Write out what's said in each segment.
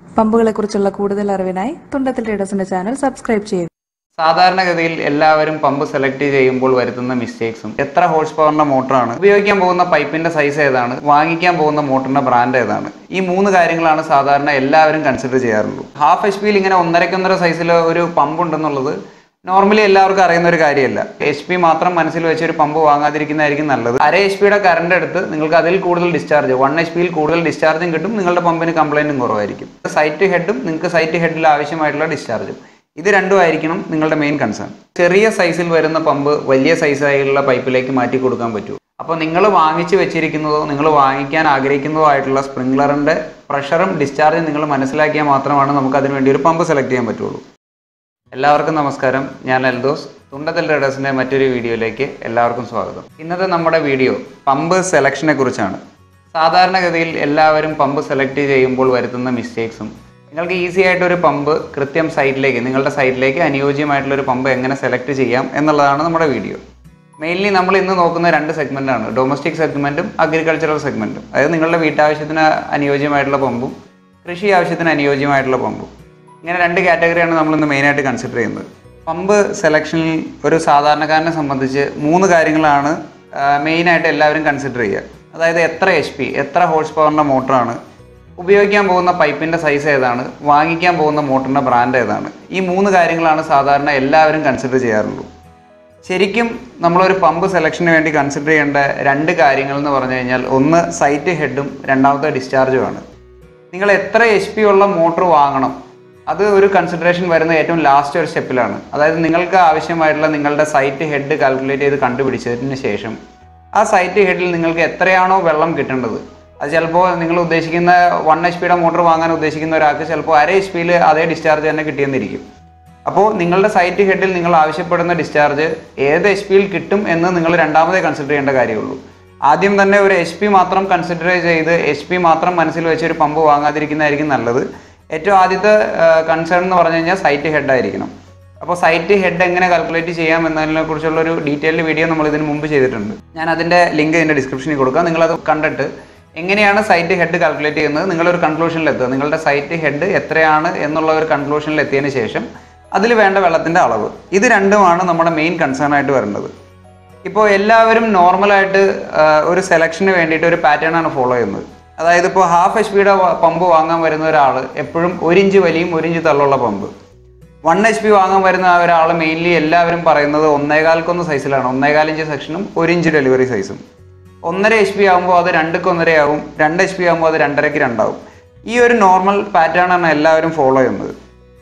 പമ്പുകളെക്കുറിച്ചുള്ള കൂടുതൽ അറിവിനായി തുണ്ടത്തിൽ ട്രേഡേഴ്സിന്റെ channel subscribe ചെയ്യുക സാധാരണഗതിയിൽ എല്ലാവരും പമ്പ് സെലക്ട് ചെയ്യുമ്പോൾ വരുത്തുന്ന മിസ്റ്റേക്സും എത്ര ഹോഴ്സ് പവറിന്റെ മോട്ടറാണ് ഉപയോഗിക്കാൻ പോകുന്ന പൈപ്പിന്റെ സൈസ് ഏതാണ് വാങ്ങിക്കാൻ പോകുന്ന മോട്ടറിന്റെ ബ്രാൻഡ് ഏതാണ് ഈ മൂന്ന് കാര്യങ്ങളാണ് സാധാരണ എല്ലാവരും കൺസിഡർ ചെയ്യാറുള്ളൂ ഹാഫ് എച്ച് പിയിൽ ഇങ്ങനെ ഒന്നരക്കൊന്നര സൈസിൽ ഒരു പമ്പ് ഉണ്ടെന്നുള്ളത് നോർമലി എല്ലാവർക്കും അറിയുന്ന ഒരു കാര്യമല്ല എച്ച് പി മാത്രം മനസ്സിൽ വെച്ച് ഒരു പമ്പ് വാങ്ങാതിരിക്കുന്നതായിരിക്കും നല്ലത് അര എച്ച് പിയുടെ കറണ്ട് എടുത്ത് നിങ്ങൾക്ക് അതിൽ കൂടുതൽ ഡിസ്ചാർജ് വൺ എച്ച് പിയിൽ കൂടുതൽ ഡിസ്ചാർജും കിട്ടും നിങ്ങളുടെ പമ്പിന് കംപ്ലൈൻറ്റും കുറവായിരിക്കും സൈറ്റ് ഹെഡും നിങ്ങൾക്ക് സൈറ്റ് ഹെഡിൽ ആവശ്യമായിട്ടുള്ള ഡിസ്ചാർജും ഇത് രണ്ടും ആയിരിക്കണം നിങ്ങളുടെ മെയിൻ കൺസേൺ ചെറിയ സൈസിൽ വരുന്ന പമ്പ് വലിയ സൈസായുള്ള പൈപ്പിലേക്ക് മാറ്റി കൊടുക്കാൻ പറ്റൂ അപ്പോൾ നിങ്ങൾ വാങ്ങിച്ചു വെച്ചിരിക്കുന്നതോ നിങ്ങൾ വാങ്ങിക്കാൻ ആഗ്രഹിക്കുന്നതോ ആയിട്ടുള്ള സ്പ്രിംഗ്ലറിൻ്റെ പ്രഷറും ഡിസ്ചാർജും നിങ്ങൾ മനസ്സിലാക്കിയാൽ മാത്രമാണ് നമുക്ക് അതിന് വേണ്ടി ഒരു പമ്പ് സെലക്ട് ചെയ്യാൻ പറ്റുള്ളൂ എല്ലാവർക്കും നമസ്കാരം ഞാൻ എൽദോസ് തുണ്ടത്തിൽ റേഡേഴ്സിൻ്റെ മറ്റൊരു വീഡിയോയിലേക്ക് എല്ലാവർക്കും സ്വാഗതം ഇന്നത്തെ നമ്മുടെ വീഡിയോ പമ്പ് സെലക്ഷനെ കുറിച്ചാണ് സാധാരണഗതിയിൽ എല്ലാവരും പമ്പ് സെലക്ട് ചെയ്യുമ്പോൾ വരുത്തുന്ന മിസ്റ്റേക്സും നിങ്ങൾക്ക് ഈസി ആയിട്ട് ഒരു പമ്പ് കൃത്യം സൈറ്റിലേക്ക് നിങ്ങളുടെ സൈറ്റിലേക്ക് അനുയോജ്യമായിട്ടുള്ള ഒരു പമ്പ് എങ്ങനെ സെലക്ട് ചെയ്യാം എന്നുള്ളതാണ് നമ്മുടെ വീഡിയോ മെയിൻലി നമ്മൾ ഇന്ന് നോക്കുന്ന രണ്ട് സെഗ്മെൻ്റാണ് ഡൊമസ്റ്റിക് സെഗ്മെൻറ്റും അഗ്രികൾച്ചറൽ സെഗ്മെൻറ്റും അതായത് നിങ്ങളുടെ വീട്ടാവശ്യത്തിന് അനുയോജ്യമായിട്ടുള്ള പമ്പും കൃഷി ആവശ്യത്തിന് അനുയോജ്യമായിട്ടുള്ള പമ്പും ഇങ്ങനെ രണ്ട് കാറ്റഗറിയാണ് നമ്മൾ ഇന്ന് മെയിനായിട്ട് കൺസിഡർ ചെയ്യുന്നത് പമ്പ് സെലക്ഷനിൽ ഒരു സാധാരണക്കാരനെ സംബന്ധിച്ച് മൂന്ന് കാര്യങ്ങളാണ് മെയിനായിട്ട് എല്ലാവരും കൺസിഡർ ചെയ്യുക അതായത് എത്ര എച്ച് പി എത്ര ഹോഴ്സ് പവറിൻ്റെ മോട്ടറാണ് ഉപയോഗിക്കാൻ പോകുന്ന പൈപ്പിൻ്റെ സൈസ് ഏതാണ് വാങ്ങിക്കാൻ പോകുന്ന മോട്ടറിൻ്റെ ബ്രാൻഡ് ഏതാണ് ഈ മൂന്ന് കാര്യങ്ങളാണ് സാധാരണ എല്ലാവരും കൺസിഡർ ചെയ്യാറുള്ളൂ ശരിക്കും നമ്മളൊരു പമ്പ് സെലക്ഷന് വേണ്ടി കൺസിഡർ ചെയ്യേണ്ട രണ്ട് കാര്യങ്ങൾ എന്ന് പറഞ്ഞു കഴിഞ്ഞാൽ ഒന്ന് സൈറ്റ് ഹെഡും രണ്ടാമത്തെ ഡിസ്ചാർജുമാണ് നിങ്ങൾ എത്ര എച്ച് പി ഉള്ള മോട്ടോർ വാങ്ങണം അത് ഒരു കൺസിഡറേഷൻ വരുന്ന ഏറ്റവും ലാസ്റ്റ് ഒരു സ്റ്റെപ്പിലാണ് അതായത് നിങ്ങൾക്ക് ആവശ്യമായിട്ടുള്ള നിങ്ങളുടെ സൈറ്റ് ഹെഡ് കാൽക്കുലേറ്റ് ചെയ്ത് കണ്ടുപിടിച്ചതിന് ശേഷം ആ സൈറ്റ് ഹെഡിൽ നിങ്ങൾക്ക് എത്രയാണോ വെള്ളം കിട്ടേണ്ടത് അത് ചിലപ്പോൾ നിങ്ങൾ ഉദ്ദേശിക്കുന്ന വൺ എച്ച് പിയുടെ മോട്ടോർ വാങ്ങാൻ ഉദ്ദേശിക്കുന്ന ഒരാൾക്ക് ചിലപ്പോൾ അര എച്ച് പിയിൽ അതേ ഡിസ്ചാർജ് തന്നെ കിട്ടിയെന്നിരിക്കും അപ്പോൾ നിങ്ങളുടെ സൈറ്റ് ഹെഡിൽ നിങ്ങൾ ആവശ്യപ്പെടുന്ന ഡിസ്ചാർജ് ഏത് എച്ച് പിയിൽ കിട്ടും എന്ന് നിങ്ങൾ രണ്ടാമതേ കൺസിഡർ ചെയ്യേണ്ട കാര്യമുള്ളൂ ആദ്യം തന്നെ ഒരു എച്ച് പി മാത്രം കൺസിഡർ ചെയ്ത് എച്ച് പി മാത്രം മനസ്സിൽ വെച്ച് ഒരു പമ്പ് വാങ്ങാതിരിക്കുന്നതായിരിക്കും നല്ലത് ഏറ്റവും ആദ്യത്തെ കൺസേൺ എന്ന് പറഞ്ഞു കഴിഞ്ഞാൽ സൈറ്റ് ഹെഡ് ആയിരിക്കണം അപ്പോൾ സൈറ്റ് ഹെഡ് എങ്ങനെ കാൽക്കുലേറ്റ് ചെയ്യാം എന്നതിനെ കുറിച്ചുള്ള ഒരു ഡീറ്റെയിൽഡ് വീഡിയോ നമ്മൾ ഇതിന് മുമ്പ് ചെയ്തിട്ടുണ്ട് ഞാൻ അതിൻ്റെ ലിങ്ക് ഇതിൻ്റെ ഡിസ്ക്രിപ്ഷനിൽ കൊടുക്കാം നിങ്ങളത് കണ്ടിട്ട് എങ്ങനെയാണ് സൈറ്റ് ഹെഡ് കാൽക്കുലേറ്റ് ചെയ്യുന്നത് നിങ്ങളൊരു കൺക്ലൂഷനിൽ എത്തുക നിങ്ങളുടെ സൈറ്റ് ഹെഡ് എത്രയാണ് എന്നുള്ള ഒരു കൺക്ലൂഷനിൽ എത്തിയതിന് ശേഷം അതിൽ വേണ്ട വെള്ളത്തിൻ്റെ അളവ് ഇത് രണ്ടുമാണ് നമ്മുടെ മെയിൻ കൺസേൺ ആയിട്ട് വരേണ്ടത് ഇപ്പോൾ എല്ലാവരും നോർമലായിട്ട് ഒരു സെലക്ഷന് വേണ്ടിയിട്ട് ഒരു പാറ്റേൺ ആണ് ഫോളോ ചെയ്യുന്നത് അതായത് ഇപ്പോൾ ഹാഫ് എച്ച് പിയുടെ പമ്പ് വാങ്ങാൻ വരുന്ന ഒരാൾ എപ്പോഴും ഒരു ഇഞ്ച് വലിയും ഒരു ഇഞ്ച് തള്ളുള്ള പമ്പ് വൺ എച്ച് പി വാങ്ങാൻ വരുന്ന ഒരാൾ മെയിൻലി എല്ലാവരും പറയുന്നത് ഒന്നേകാൽക്കൊന്ന് സൈസിലാണ് ഒന്നേകാൽ ഇഞ്ച് സെക്ഷനും ഒരു ഇഞ്ച് ഡെലിവറി സൈസും ഒന്നര എച്ച് പി ആകുമ്പോൾ അത് രണ്ടക്ക് ഒന്നരയാവും രണ്ട് എച്ച് പി ആകുമ്പോൾ അത് രണ്ടരയ്ക്ക് രണ്ടാവും ഈ ഒരു നോർമൽ പാറ്റേൺ ആണ് എല്ലാവരും ഫോളോ ചെയ്യുന്നത്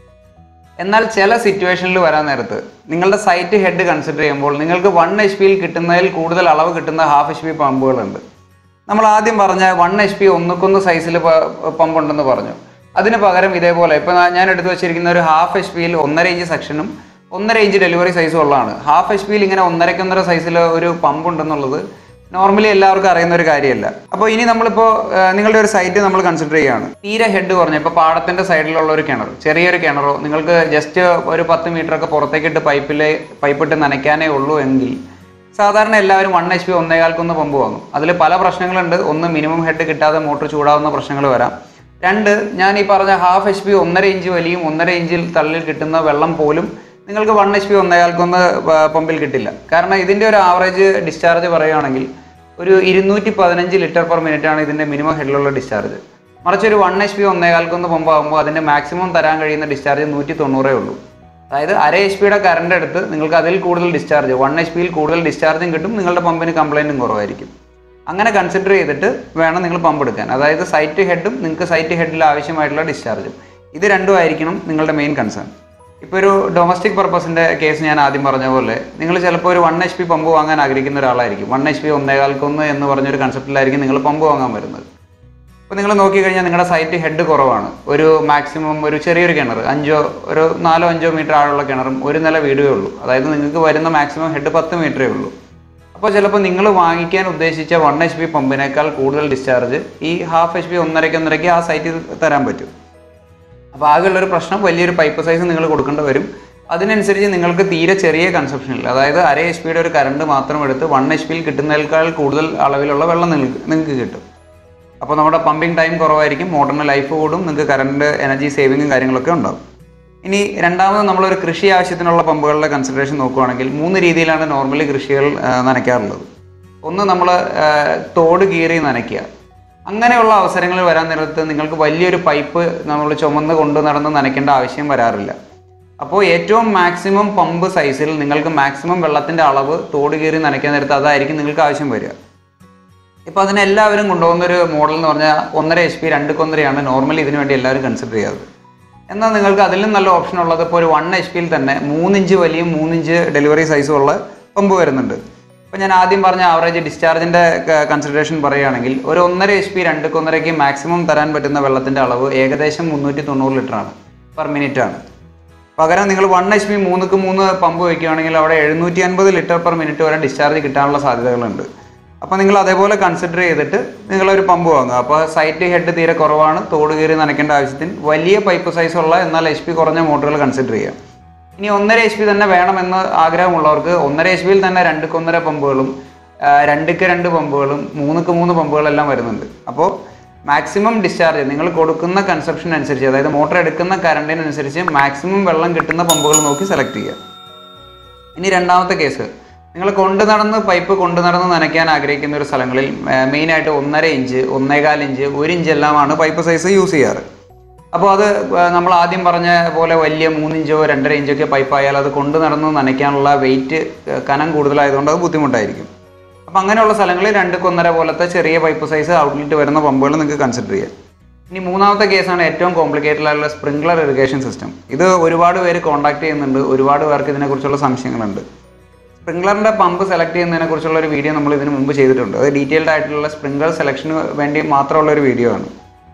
എന്നാൽ ചില സിറ്റുവേഷനിൽ വരാൻ നേരത്ത് നിങ്ങളുടെ സൈറ്റ് ഹെഡ് കൺസിഡർ ചെയ്യുമ്പോൾ നിങ്ങൾക്ക് വൺ എച്ച് പിയിൽ കിട്ടുന്നതിൽ കൂടുതൽ അളവ് കിട്ടുന്ന ഹാഫ് എച്ച് പി പമ്പുകളുണ്ട് നമ്മൾ ആദ്യം പറഞ്ഞ വൺ എച്ച് പി ഒന്നുക്കൊന്ന് സൈസിൽ പമ്പ് ഉണ്ടെന്ന് പറഞ്ഞു അതിന് പകരം ഇതേപോലെ ഇപ്പം ഞാൻ എടുത്തു വെച്ചിരിക്കുന്ന ഒരു ഹാഫ് എച്ച് പിയിൽ ഒന്നര ഇഞ്ച് സെക്ഷനും ഒന്നര ഇഞ്ച് ഡെലിവറി സൈസും ഉള്ളതാണ് ഹാഫ് എച്ച് പിയിൽ ഇങ്ങനെ ഒന്നരക്കൊന്നര സൈസിൽ ഒരു പമ്പ് ഉണ്ടെന്നുള്ളത് നോർമലി എല്ലാവർക്കും അറിയുന്ന ഒരു കാര്യമല്ല അപ്പോൾ ഇനി നമ്മളിപ്പോൾ നിങ്ങളുടെ ഒരു സൈറ്റ് നമ്മൾ കൺസിഡർ ചെയ്യുകയാണ് തീരെ ഹെഡ് കുറഞ്ഞു ഇപ്പോൾ പാടത്തിന്റെ സൈഡിലുള്ള ഒരു കിണർ ചെറിയൊരു കിണറോ നിങ്ങൾക്ക് ജസ്റ്റ് ഒരു പത്ത് മീറ്റർ ഒക്കെ പുറത്തേക്കിട്ട് പൈപ്പിൽ പൈപ്പിട്ട് നനയ്ക്കാനേ ഉള്ളൂ എങ്കിൽ സാധാരണ എല്ലാവരും വൺ എച്ച് പി ഒന്നേകാൽക്കൊന്ന് പമ്പ് വാങ്ങും അതിൽ പല പ്രശ്നങ്ങളുണ്ട് ഒന്ന് മിനിമം ഹെഡ് കിട്ടാതെ മോട്ടർ ചൂടാവുന്ന പ്രശ്നങ്ങൾ വരാം രണ്ട് ഞാൻ ഈ പറഞ്ഞ ഹാഫ് എച്ച് പി ഒന്നര ഇഞ്ച് വലിയും ഒന്നര ഇഞ്ചിൽ തള്ളിൽ കിട്ടുന്ന വെള്ളം പോലും നിങ്ങൾക്ക് വൺ എച്ച് പി ഒന്നേകാൽക്കൊന്ന് പമ്പിൽ കിട്ടില്ല കാരണം ഇതിൻ്റെ ഒരു ആവറേജ് ഡിസ്ചാർജ് പറയുകയാണെങ്കിൽ ഒരു ഇരുന്നൂറ്റി പതിനഞ്ച് ലിറ്റർ പെർ മിനിറ്റ് ആണ് ഇതിൻ്റെ മിനിമം ഹെഡിലുള്ള ഡിസ്ചാർജ് മറിച്ച് ഒരു വൺ എച്ച് പി ഒന്നേകാൽക്കൊന്ന് പമ്പ് ആകുമ്പോൾ അതിൻ്റെ മാക്സിമം തരാൻ കഴിയുന്ന ഡിസ്ചാർജ് നൂറ്റി തൊണ്ണൂറേ ഉള്ളൂ അതായത് അര എച്ച് പിയുടെ കറണ്ട് എടുത്ത് നിങ്ങൾക്ക് അതിൽ കൂടുതൽ ഡിസ്ചാർജ് വൺ എച്ച് പിയിൽ കൂടുതൽ ഡിസ്ചാർജും കിട്ടും നിങ്ങളുടെ പമ്പിന് കംപ്ലൈൻറ്റും കുറവായിരിക്കും അങ്ങനെ കൺസിഡർ ചെയ്തിട്ട് വേണം നിങ്ങൾ പമ്പ് എടുക്കാൻ അതായത് സൈറ്റ് ഹെഡും നിങ്ങൾക്ക് സൈറ്റ് ഹെഡിൽ ആവശ്യമായിട്ടുള്ള ഡിസ്ചാർജും ഇത് രണ്ടും ആയിരിക്കണം നിങ്ങളുടെ മെയിൻ കൺസേൺ ഇപ്പോൾ ഒരു ഡൊമസ്റ്റിക് പർപ്പസിൻ്റെ കേസ് ഞാൻ ആദ്യം പറഞ്ഞ പോലെ നിങ്ങൾ ചിലപ്പോൾ ഒരു വൺ എച്ച് പി പമ്പ് വാങ്ങാൻ ആഗ്രഹിക്കുന്ന ഒരാളായിരിക്കും വൺ എച്ച് പി ഒന്നേകാൽക്കൊന്ന് എന്ന് പറഞ്ഞൊരു കൺസെപ്റ്റിലായിരിക്കും നിങ്ങൾ പമ്പ് വാങ്ങാൻ വരുന്നത് അപ്പോൾ നിങ്ങൾ നോക്കിക്കഴിഞ്ഞാൽ നിങ്ങളുടെ സൈറ്റ് ഹെഡ് കുറവാണ് ഒരു മാക്സിമം ഒരു ചെറിയൊരു കിണർ അഞ്ചോ ഒരു നാലോ അഞ്ചോ മീറ്റർ ആഴമുള്ള കിണറും ഒരു നില വീടുകയേ ഉള്ളൂ അതായത് നിങ്ങൾക്ക് വരുന്ന മാക്സിമം ഹെഡ് പത്ത് മീറ്ററേ ഉള്ളൂ അപ്പോൾ ചിലപ്പോൾ നിങ്ങൾ വാങ്ങിക്കാൻ ഉദ്ദേശിച്ച വൺ എച്ച് പി പമ്പിനേക്കാൾ കൂടുതൽ ഡിസ്ചാർജ് ഈ ഹാഫ് എച്ച് പി ഒന്നരയ്ക്ക് ഒന്നരയ്ക്ക് ആ സൈറ്റിൽ തരാൻ പറ്റും അപ്പോൾ ആകെയുള്ളൊരു പ്രശ്നം വലിയൊരു പൈപ്പ് സൈസ് നിങ്ങൾ കൊടുക്കേണ്ടി വരും അതിനനുസരിച്ച് നിങ്ങൾക്ക് തീരെ ചെറിയ കൺസപ്ഷനിൽ അതായത് അര എച്ച് പിയുടെ ഒരു കറണ്ട് മാത്രം എടുത്ത് വൺ എച്ച് പിയിൽ കിട്ടുന്നതിനേക്കാൾ കൂടുതൽ അളവിലുള്ള വെള്ളം നിങ്ങൾക്ക് നിങ്ങൾക്ക് കിട്ടും അപ്പോൾ നമ്മുടെ പമ്പിംഗ് ടൈം കുറവായിരിക്കും മോട്ടറിന് ലൈഫ് കൂടും നിങ്ങൾക്ക് കറണ്ട് എനർജി സേവിങ്ങും കാര്യങ്ങളൊക്കെ ഉണ്ടാവും ഇനി രണ്ടാമത് നമ്മളൊരു കൃഷി ആവശ്യത്തിനുള്ള പമ്പുകളുടെ കൺസിഡറേഷൻ നോക്കുകയാണെങ്കിൽ മൂന്ന് രീതിയിലാണ് നോർമലി കൃഷികൾ ആ, നനയ്ക്കാറുള്ളത് ഒന്ന് നമ്മൾ തോട് കീറി നനയ്ക്കുക അങ്ങനെയുള്ള അവസരങ്ങൾ വരാൻ നേരത്ത് നിങ്ങൾക്ക് വലിയൊരു പൈപ്പ് നമ്മൾ ചുമന്ന് കൊണ്ട് നടന്ന് നനയ്ക്കേണ്ട ആവശ്യം വരാറില്ല അപ്പോൾ ഏറ്റവും മാക്സിമം പമ്പ് സൈസിൽ നിങ്ങൾക്ക് മാക്സിമം വെള്ളത്തിൻ്റെ അളവ് തോട് കീറി നനയ്ക്കാൻ നേരത്ത് അതായിരിക്കും നിങ്ങൾക്ക് ആവശ്യം വരിക ഇപ്പോൾ അതിന് എല്ലാവരും കൊണ്ടുപോകുന്ന ഒരു മോഡൽ എന്ന് പറഞ്ഞാൽ ഒന്നര എച്ച് പി രണ്ട് കൊന്നരയാണ് നോർമലി ഇതിനു വേണ്ടി എല്ലാവരും കൺസിഡർ ചെയ്യാറ് എന്നാൽ നിങ്ങൾക്ക് അതിലും നല്ല ഓപ്ഷൻ ഉള്ളത് ഇപ്പോൾ ഒരു വൺ എച്ച് പിയിൽ തന്നെ മൂന്നിഞ്ച് വലിയ മൂന്നിഞ്ച് ഡെലിവറി സൈസും ഉള്ള പമ്പ് വരുന്നുണ്ട് ഇപ്പോൾ ഞാൻ ആദ്യം പറഞ്ഞ ആവറേജ് ഡിസ്ചാർജിൻ്റെ കൺസിഡറേഷൻ പറയുകയാണെങ്കിൽ ഒരു ഒന്നര എച്ച് പി രണ്ട് കൊന്നരയ്ക്ക് മാക്സിമം തരാൻ പറ്റുന്ന വെള്ളത്തിൻ്റെ അളവ് ഏകദേശം മുന്നൂറ്റി തൊണ്ണൂറ് ലിറ്ററാണ് പെർ മിനിറ്റ് ആണ് പകരം നിങ്ങൾ വൺ എച്ച് പി മൂന്നുക്ക് മൂന്ന് പമ്പ് വയ്ക്കുകയാണെങ്കിൽ അവിടെ എഴുന്നൂറ്റി അൻപത് ലിറ്റർ പെർ മിനിറ്റ് വരെ ഡിസ്ചാർജ് കിട്ടാനുള്ള സാധ്യതകളുണ്ട് അപ്പോൾ നിങ്ങൾ അതേപോലെ കൺസിഡർ ചെയ്തിട്ട് നിങ്ങളൊരു പമ്പ് വാങ്ങുക അപ്പോൾ സൈറ്റ് ഹെഡ് തീരെ കുറവാണ് തോട് കയറി നനയ്ക്കേണ്ട ആവശ്യത്തിന് വലിയ പൈപ്പ് സൈസ് ഉള്ള എന്നാൽ എച്ച് പി കുറഞ്ഞ മോട്ടറുകൾ കൺസിഡർ ചെയ്യുക ഇനി ഒന്നര എച്ച് പി തന്നെ വേണമെന്ന് ആഗ്രഹമുള്ളവർക്ക് ഒന്നര എച്ച് പിയിൽ തന്നെ രണ്ടുക്ക് ഒന്നര പമ്പുകളും ആ, രണ്ടുക്ക് രണ്ട് പമ്പുകളും മൂന്നുക്ക് മൂന്ന് പമ്പുകളെല്ലാം വരുന്നുണ്ട് അപ്പോൾ മാക്സിമം ഡിസ്ചാർജ് നിങ്ങൾ കൊടുക്കുന്ന കൺസപ്ഷൻ അനുസരിച്ച് അതായത് മോട്ടർ എടുക്കുന്ന കറണ്ടിനനുസരിച്ച് മാക്സിമം വെള്ളം കിട്ടുന്ന പമ്പുകൾ നോക്കി സെലക്ട് ചെയ്യുക ഇനി രണ്ടാമത്തെ കേസ് നിങ്ങൾ കൊണ്ടു നടന്ന് പൈപ്പ് കൊണ്ടു നടന്ന് നനയ്ക്കാൻ ആഗ്രഹിക്കുന്ന ഒരു സ്ഥലങ്ങളിൽ മെയിനായിട്ട് ഒന്നര ഇഞ്ച് ഒന്നേകാൽ ഇഞ്ച് ഒരു ഇഞ്ച് എല്ലാമാണ് പൈപ്പ് സൈസ് യൂസ് ചെയ്യാറ് അപ്പോൾ അത് ആ, നമ്മൾ ആദ്യം പറഞ്ഞ പോലെ വലിയ മൂന്നിഞ്ചോ രണ്ടര ഇഞ്ചൊക്കെ പൈപ്പ് ആയാൽ അത് കൊണ്ടു നടന്ന് നനയ്ക്കാനുള്ള വെയിറ്റ് കനം കൂടുതലായതുകൊണ്ട് അത് ബുദ്ധിമുട്ടായിരിക്കും അപ്പോൾ അങ്ങനെയുള്ള സ്ഥലങ്ങളിൽ രണ്ട് കൊന്നര പോലത്തെ ചെറിയ പൈപ്പ് സൈസ് ഔട്ട്ലെറ്റ് വരുന്ന പമ്പുകൾ നിങ്ങൾക്ക് കൺസിഡർ ചെയ്യാം ഇനി മൂന്നാമത്തെ കേസാണ് ഏറ്റവും കോംപ്ലിക്കേറ്റഡ് ആയിട്ടുള്ള സ്പ്രിംഗ്ലർ ഇറിഗേഷൻ സിസ്റ്റം ഇത് ഒരുപാട് പേര് കോൺടാക്ട് ചെയ്യുന്നുണ്ട് ഒരുപാട് പേർക്ക് ഇതിനെക്കുറിച്ചുള്ള സംശയങ്ങളുണ്ട് സ്പ്രിംഗ്ലറിൻ്റെ പമ്പ് സെലക്ട് ചെയ്യുന്നതിനെ കുറിച്ചുള്ള ഒരു വീഡിയോ നമ്മൾ ഇതിന് മുമ്പ് ചെയ്തിട്ടുണ്ട് അത് ഡീറ്റെയിൽഡ് ആയിട്ടുള്ള സ്പ്രിംഗ്ലർ സെലക്ഷന് വേണ്ടി മാത്രമുള്ള ഒരു വീഡിയോ ആണ്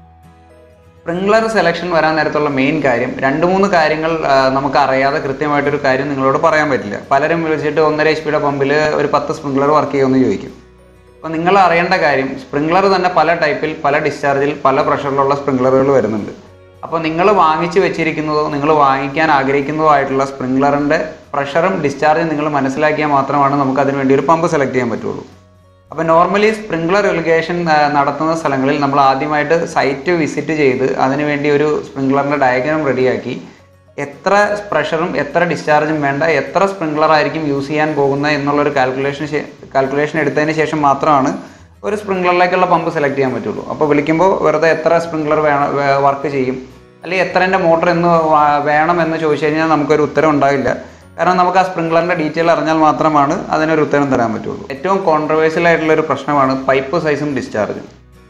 സ്പ്രിംഗ്ലർ സെലക്ഷൻ വരാൻ നേരത്തുള്ള മെയിൻ കാര്യം രണ്ട് മൂന്ന് കാര്യങ്ങൾ ആ, നമുക്ക് അറിയാതെ കൃത്യമായിട്ടൊരു കാര്യം നിങ്ങളോട് പറയാൻ പറ്റില്ല പലരും വിളിച്ചിട്ട് ഒന്നര എച്ച് പിയുടെ പമ്പിൽ ഒരു പത്ത് സ്പ്രിംഗ്ലർ വർക്ക് ചെയ്യുമെന്ന് ചോദിക്കും അപ്പോൾ നിങ്ങൾ അറിയേണ്ട കാര്യം സ്പ്രിംഗ്ലർ തന്നെ പല ടൈപ്പിൽ പല ഡിസ്ചാർജിൽ പല പ്രഷറിലുള്ള സ്പ്രിംഗ്ലറുകൾ വരുന്നുണ്ട് അപ്പോൾ നിങ്ങൾ വാങ്ങിച്ചു വെച്ചിരിക്കുന്നതോ നിങ്ങൾ വാങ്ങിക്കാൻ ആഗ്രഹിക്കുന്നതോ ആയിട്ടുള്ള സ്പ്രിംഗ്ലറിൻ്റെ പ്രഷറും ഡിസ്ചാർജും നിങ്ങൾ മനസ്സിലാക്കിയാൽ മാത്രമാണ് നമുക്ക് അതിന് വേണ്ടി ഒരു പമ്പ് സെലക്ട് ചെയ്യാൻ പറ്റുള്ളൂ അപ്പോൾ നോർമലി സ്പ്രിംഗ്ലർ ഇറിഗേഷൻ നടത്തുന്ന സ്ഥലങ്ങളിൽ നമ്മൾ ആദ്യമായിട്ട് സൈറ്റ് വിസിറ്റ് ചെയ്ത് അതിനുവേണ്ടി ഒരു സ്പ്രിംഗ്ലറിൻ്റെ ഡയഗ്രാം റെഡിയാക്കി എത്ര പ്രഷറും എത്ര ഡിസ്ചാർജും വേണ്ട എത്ര സ്പ്രിംഗ്ലർ ആയിരിക്കും യൂസ് ചെയ്യാൻ പോകുന്നത് എന്നുള്ളൊരു കാൽക്കുലേഷൻ കാൽക്കുലേഷൻ എടുത്തതിന് ശേഷം മാത്രമാണ് ഒരു സ്പ്രിംഗ്ലറിലേക്കുള്ള പമ്പ് സെലക്ട് ചെയ്യാൻ പറ്റുള്ളൂ അപ്പോൾ വിളിക്കുമ്പോൾ വെറുതെ എത്ര സ്പ്രിംഗ്ലർ വേണം വർക്ക് ചെയ്യും അല്ലെങ്കിൽ എത്ര എൻ്റെ മോട്ടർ എന്ന് വാ- വേണം എന്ന് ചോദിച്ചു കഴിഞ്ഞാൽ നമുക്കൊരു ഉത്തരം ഉണ്ടാവില്ല കാരണം നമുക്ക് ആ സ്പ്രിംഗ്ലറിൻ്റെ ഡീറ്റെയിൽ അറിഞ്ഞാൽ മാത്രമാണ് അതിനൊരു ഉത്തരം തരാൻ പറ്റുള്ളൂ ഏറ്റവും കോൺട്രവേഴ്സ്യൽ ആയിട്ടുള്ള ഒരു പ്രശ്നമാണ് പൈപ്പ് സൈസും ഡിസ്ചാർജും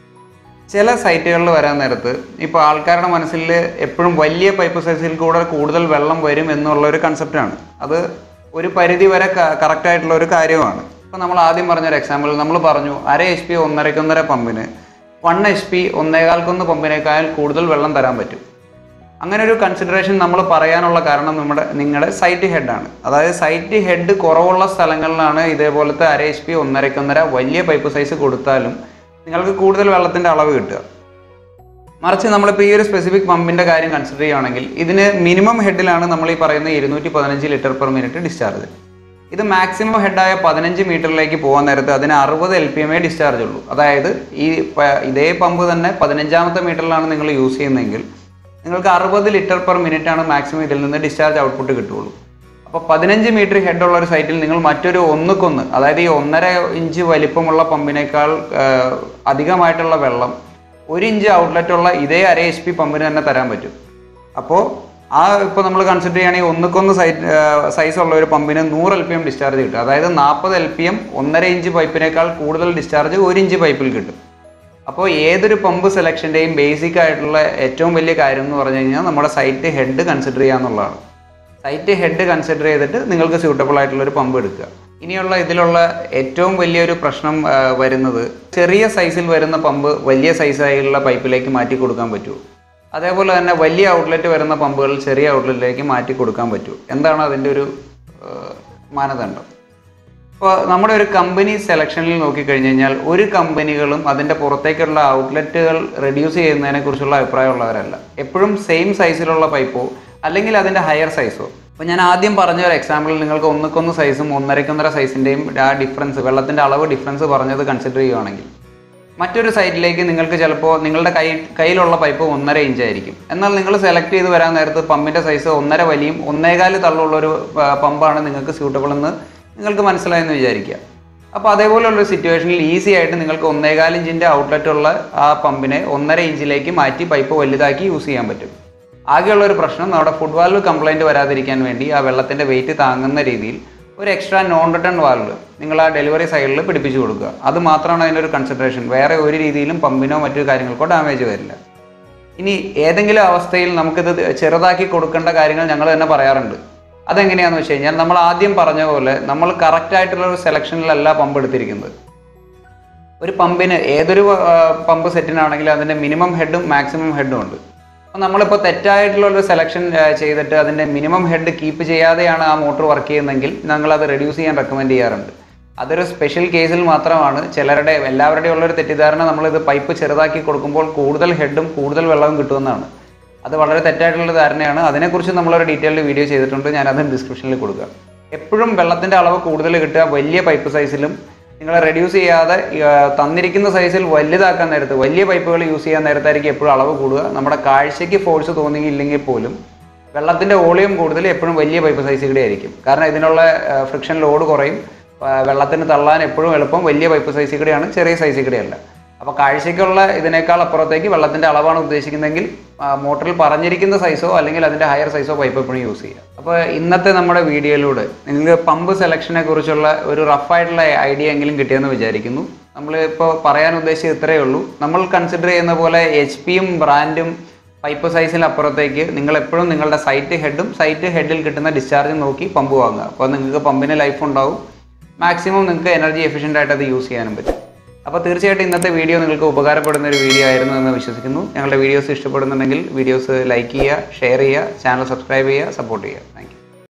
ചില സൈറ്റുകളിൽ വരാൻ നേരത്ത് ഇപ്പോൾ ആൾക്കാരുടെ മനസ്സിൽ എപ്പോഴും വലിയ പൈപ്പ് സൈസിൽ കൂടെ കൂടുതൽ വെള്ളം വരും എന്നുള്ള ഒരു കൺസെപ്റ്റാണ് അത് ഒരു പരിധി വരെ കറക്റ്റ് ആയിട്ടുള്ള ഒരു കാര്യമാണ് ഇപ്പോൾ നമ്മൾ ആദ്യം പറഞ്ഞൊരു എക്സാമ്പിൾ നമ്മൾ പറഞ്ഞു അര എച്ച് പി ഒന്നരക്കൊന്നര പമ്പിന് വൺ എച്ച് പി ഒന്നേകാൽക്കൊന്ന് പമ്പിനേക്കാൾ കൂടുതൽ വെള്ളം തരാൻ പറ്റും അങ്ങനെ ഒരു കൺസിഡറേഷൻ നമ്മൾ പറയാനുള്ള കാരണം നമ്മുടെ നിങ്ങളുടെ സൈറ്റ് ഹെഡാണ് അതായത് സൈറ്റ് ഹെഡ് കുറവുള്ള സ്ഥലങ്ങളിലാണ് ഇതേപോലത്തെ അര എച്ച് പി ഒന്നരക്കൊന്നര വലിയ പൈപ്പ് സൈസ് കൊടുത്താലും നിങ്ങൾക്ക് കൂടുതൽ വെള്ളത്തിൻ്റെ അളവ് കിട്ടുക മറിച്ച് നമ്മളിപ്പോൾ ഈ ഒരു സ്പെസിഫിക് പമ്പിൻ്റെ കാര്യം കൺസിഡർ ചെയ്യുകയാണെങ്കിൽ ഇതിന് മിനിമം ഹെഡിലാണ് നമ്മൾ ഈ പറയുന്ന ഇരുന്നൂറ്റി പതിനഞ്ച് ലിറ്റർ പെർ മിനിറ്റ് ഡിസ്ചാർജ് ഇത് മാക്സിമം ഹെഡായ പതിനഞ്ച് മീറ്ററിലേക്ക് പോകാൻ നേരത്ത് അതിന് അറുപത് എൽ പി എം എ ഡിസ്ചാർജ് ഉള്ളൂ അതായത് ഈ പ- ഇതേ പമ്പ് തന്നെ പതിനഞ്ചാമത്തെ മീറ്ററിലാണ് നിങ്ങൾ യൂസ് ചെയ്യുന്നതെങ്കിൽ നിങ്ങൾക്ക് അറുപത് ലിറ്റർ പെർ മിനിറ്റ് ആണ് മാക്സിമം ഇതിൽ നിന്ന് ഡിസ്ചാർജ് ഔട്ട്പുട്ട് കിട്ടുള്ളൂ അപ്പോൾ പതിനഞ്ച് മീറ്റർ ഹെഡ് ഉള്ള ഒരു സൈറ്റിൽ നിങ്ങൾ മറ്റൊരു ഒന്നുക്കൊന്ന് അതായത് ഈ ഒന്നര ഇഞ്ച് വലിപ്പമുള്ള പമ്പിനേക്കാൾ ആ, അധികമായിട്ടുള്ള വെള്ളം ഒരു ഇഞ്ച് ഔട്ട്ലെറ്റ് ഉള്ള ഇതേ അര എച്ച് പി പമ്പിന് തന്നെ തരാൻ പറ്റും അപ്പോൾ ആ ഇപ്പോൾ നമ്മൾ കൺസിഡർ ചെയ്യുകയാണെങ്കിൽ ഒന്നുക്കൊന്ന് സൈറ്റ് സൈസ് ഉള്ള ഒരു പമ്പിന് നൂറ് എൽ പി എം ഡിസ്ചാർജ് കിട്ടും അതായത് നാൽപ്പത് എൽ പി എം ഒന്നര ഇഞ്ച് പൈപ്പിനേക്കാൾ കൂടുതൽ ഡിസ്ചാർജ് ഒരു ഇഞ്ച് പൈപ്പിൽ കിട്ടും അപ്പോൾ ഏതൊരു പമ്പ് സെലക്ഷൻ്റെയും ബേസിക് ആയിട്ടുള്ള ഏറ്റവും വലിയ കാര്യം എന്ന് പറഞ്ഞു കഴിഞ്ഞാൽ നമ്മുടെ സൈറ്റ് ഹെഡ് കൺസിഡർ ചെയ്യുക എന്നുള്ളതാണ് സൈറ്റ് ഹെഡ് കൺസിഡർ ചെയ്തിട്ട് നിങ്ങൾക്ക് സ്യൂട്ടബിൾ ആയിട്ടുള്ള ഒരു പമ്പ് എടുക്കുക ഇനിയുള്ള ഇതിലുള്ള ഏറ്റവും വലിയൊരു പ്രശ്നം ആ, വരുന്നത് ചെറിയ സൈസിൽ വരുന്ന പമ്പ് വലിയ സൈസായുള്ള പൈപ്പിലേക്ക് മാറ്റി കൊടുക്കാൻ പറ്റുമോ അതേപോലെ തന്നെ വലിയ ഔട്ട്ലെറ്റ് വരുന്ന പമ്പുകൾ ചെറിയ ഔട്ട്ലെറ്റിലേക്ക് മാറ്റി കൊടുക്കാൻ പറ്റുമോ എന്താണ് അതിൻ്റെ ഒരു ആ, മാനദണ്ഡം ഇപ്പോൾ നമ്മുടെ ഒരു കമ്പനി സെലക്ഷനിൽ നോക്കിക്കഴിഞ്ഞ് കഴിഞ്ഞാൽ ഒരു കമ്പനികളും അതിൻ്റെ പുറത്തേക്കുള്ള ഔട്ട്ലെറ്റുകൾ റെഡ്യൂസ് ചെയ്യുന്നതിനെ കുറിച്ചുള്ള അഭിപ്രായമുള്ളവരല്ല എപ്പോഴും സെയിം സൈസിലുള്ള പൈപ്പോ അല്ലെങ്കിൽ അതിൻ്റെ ഹയർ സൈസോ അപ്പോൾ ഞാൻ ആദ്യം പറഞ്ഞ ഒരു എക്സാമ്പിൾ നിങ്ങൾക്ക് ഒന്നുക്കൊന്ന് സൈസും ഒന്നരക്കൊന്നര സൈസിൻ്റെയും ആ ഡിഫറൻസ് വെള്ളത്തിൻ്റെ അളവ് ഡിഫറൻസ് പറഞ്ഞത് കൺസിഡർ ചെയ്യുവാണെങ്കിൽ മറ്റൊരു സൈറ്റിലേക്ക് നിങ്ങൾക്ക് ചിലപ്പോൾ നിങ്ങളുടെ കൈ കയ്യിലുള്ള പൈപ്പ് ഒന്നര ഇഞ്ച് ആയിരിക്കും എന്നാൽ നിങ്ങൾ സെലക്ട് ചെയ്ത് വരാൻ നേരത്ത് പമ്പിൻ്റെ സൈസ് ഒന്നര വലിയും ഒന്നേകാല് തള്ളുള്ള ഒരു ആ, പമ്പാണ് നിങ്ങൾക്ക് സ്യൂട്ടബിൾ എന്ന് നിങ്ങൾക്ക് മനസ്സിലായെന്ന് വിചാരിക്കുക അപ്പോൾ അതേപോലെയുള്ള സിറ്റുവേഷനിൽ ഈസി ആയിട്ട് നിങ്ങൾക്ക് ഒന്നേകാൽ ഇഞ്ചിൻ്റെ ഔട്ട്ലെറ്റ് ഉള്ള ആ പമ്പിനെ ഒന്നര ഇഞ്ചിലേക്ക് മാറ്റി പൈപ്പ് വലുതാക്കി യൂസ് ചെയ്യാൻ പറ്റും ആകെയുള്ള ഒരു പ്രശ്നം നമ്മുടെ ഫുഡ് വാൽവ് കംപ്ലൈൻറ്റ് വരാതിരിക്കാൻ വേണ്ടി ആ വെള്ളത്തിൻ്റെ വെയിറ്റ് താങ്ങുന്ന രീതിയിൽ ഒരു എക്സ്ട്രാ നോൺ റിട്ടേൺ വാൽവ് നിങ്ങൾ ആ ഡെലിവറി സൈഡിൽ പിടിപ്പിച്ചു കൊടുക്കുക അത് മാത്രമാണ് അതിൻ്റെ ഒരു കൺസിഡറേഷൻ വേറെ ഒരു രീതിയിലും പമ്പിനോ മറ്റു കാര്യങ്ങൾക്കോ ഡാമേജ് വരില്ല ഇനി ഏതെങ്കിലും അവസ്ഥയിൽ നമുക്കിത് ചെറുതാക്കി കൊടുക്കേണ്ട കാര്യങ്ങൾ ഞങ്ങൾ തന്നെ പറയാറുണ്ട് അതെങ്ങനെയാണെന്ന് വെച്ച് കഴിഞ്ഞാൽ നമ്മൾ ആദ്യം പറഞ്ഞ പോലെ നമ്മൾ കറക്റ്റ് ആയിട്ടുള്ള ഒരു സെലക്ഷനിലല്ല പമ്പ് എടുത്തിരിക്കുന്നത് ഒരു പമ്പിന് ഏതൊരു ആ, പമ്പ് സെറ്റിനാണെങ്കിലും അതിൻ്റെ മിനിമം ഹെഡും മാക്സിമം ഹെഡും ഉണ്ട് അപ്പോൾ നമ്മളിപ്പോൾ തെറ്റായിട്ടുള്ള ഒരു സെലക്ഷൻ ചെയ്തിട്ട് അതിൻ്റെ മിനിമം ഹെഡ് കീപ്പ് ചെയ്യാതെയാണ് ആ മോട്ടോർ വർക്ക് ചെയ്യുന്നതെങ്കിൽ ഞങ്ങളത് റെഡ്യൂസ് ചെയ്യാൻ റെക്കമെൻഡ് ചെയ്യാറുണ്ട് അതൊരു സ്പെഷ്യൽ കേസിൽ മാത്രമാണ് ചിലരുടെ എല്ലാവരുടെയും ഉള്ളൊരു തെറ്റിദ്ധാരണ നമ്മളിത് പൈപ്പ് ചെറുതാക്കി കൊടുക്കുമ്പോൾ കൂടുതൽ ഹെഡും കൂടുതൽ വെള്ളവും കിട്ടുമെന്നാണ് അത് വളരെ തെറ്റായിട്ടുള്ള ധാരണയാണ് അതിനെക്കുറിച്ച് നമ്മളൊരു ഡീറ്റെയിൽഡ് വീഡിയോ ചെയ്തിട്ടുണ്ട് ഞാൻ അത് ഡിസ്ക്രിപ്ഷനിൽ കൊടുക്കുക എപ്പോഴും വെള്ളത്തിൻ്റെ അളവ് കൂടുതൽ കിട്ടുക വലിയ പൈപ്പ് സൈസിലും നിങ്ങൾ റെഡ്യൂസ് ചെയ്യാതെ ആ, തന്നിരിക്കുന്ന സൈസിൽ വലുതാക്കാൻ നേരത്ത് വലിയ പൈപ്പുകൾ യൂസ് ചെയ്യാൻ നേരത്തായിരിക്കും എപ്പോഴും അളവ് കൂടുക നമ്മുടെ കാഴ്ചയ്ക്ക് ഫോഴ്സ് തോന്നിയില്ലെങ്കിൽ പോലും വെള്ളത്തിൻ്റെ വോളിയം കൂടുതൽ എപ്പോഴും വലിയ പൈപ്പ് സൈസ് കൂടെ ആയിരിക്കും കാരണം ഇതിനുള്ള ഫ്രിക്ഷൻ ലോഡ് കുറയും ആ, വെള്ളത്തിന് തള്ളാൻ എപ്പോഴും എളുപ്പം വലിയ പൈപ്പ് സൈസ് കൂടെയാണ് ചെറിയ സൈസ് കൂടെയല്ല അപ്പോൾ കാഴ്ചയ്ക്കുള്ള ഇതിനേക്കാൾ അപ്പുറത്തേക്ക് വെള്ളത്തിൻ്റെ അളവാണ് ഉദ്ദേശിക്കുന്നതെങ്കിൽ ആ, മോട്ടറിൽ പറഞ്ഞിരിക്കുന്ന സൈസോ അല്ലെങ്കിൽ അതിൻ്റെ ഹയർ സൈസോ പൈപ്പ് എപ്പോഴും യൂസ് ചെയ്യുക അപ്പോൾ ഇന്നത്തെ നമ്മുടെ വീഡിയോയിലൂടെ നിങ്ങൾക്ക് പമ്പ് സെലക്ഷനെ കുറിച്ചുള്ള ഒരു റഫായിട്ടുള്ള ഐഡിയ എങ്കിലും കിട്ടിയെന്ന് വിചാരിക്കുന്നു നമ്മൾ ഇപ്പോൾ പറയാൻ ഉദ്ദേശിച്ചത് ഇത്രയേ ഉള്ളൂ നമ്മൾ കൺസിഡർ ചെയ്യുന്ന പോലെ എച്ച് പിയും ബ്രാൻഡും പൈപ്പ് സൈസിന് അപ്പുറത്തേക്ക് നിങ്ങൾ എപ്പോഴും നിങ്ങളുടെ സൈറ്റ് ഹെഡും സൈറ്റ് ഹെഡിൽ കിട്ടുന്ന ഡിസ്ചാർജ് നോക്കി പമ്പ് വാങ്ങുക അപ്പോൾ നിങ്ങൾക്ക് പമ്പിന് ലൈഫ് ഉണ്ടാവും മാക്സിമം നിങ്ങൾക്ക് എനർജി എഫിഷ്യൻ്റ് ആയിട്ട് അത് യൂസ് ചെയ്യാനും പറ്റും അപ്പോൾ തീർച്ചയായിട്ടും ഇന്നത്തെ വീഡിയോ നിങ്ങൾക്ക് ഉപകാരപ്പെടുന്ന ഒരു വീഡിയോ ആയിരുന്നു എന്ന് വിശ്വസിക്കുന്നു ഞങ്ങളുടെ വീഡിയോസ് ഇഷ്ടപ്പെടുന്നുണ്ടെങ്കിൽ വീഡിയോസ് ലൈക്ക് ചെയ്യുക ഷെയർ ചെയ്യുക ചാനൽ സബ്സ്ക്രൈബ് ചെയ്യുക സപ്പോർട്ട് ചെയ്യുക താങ്ക്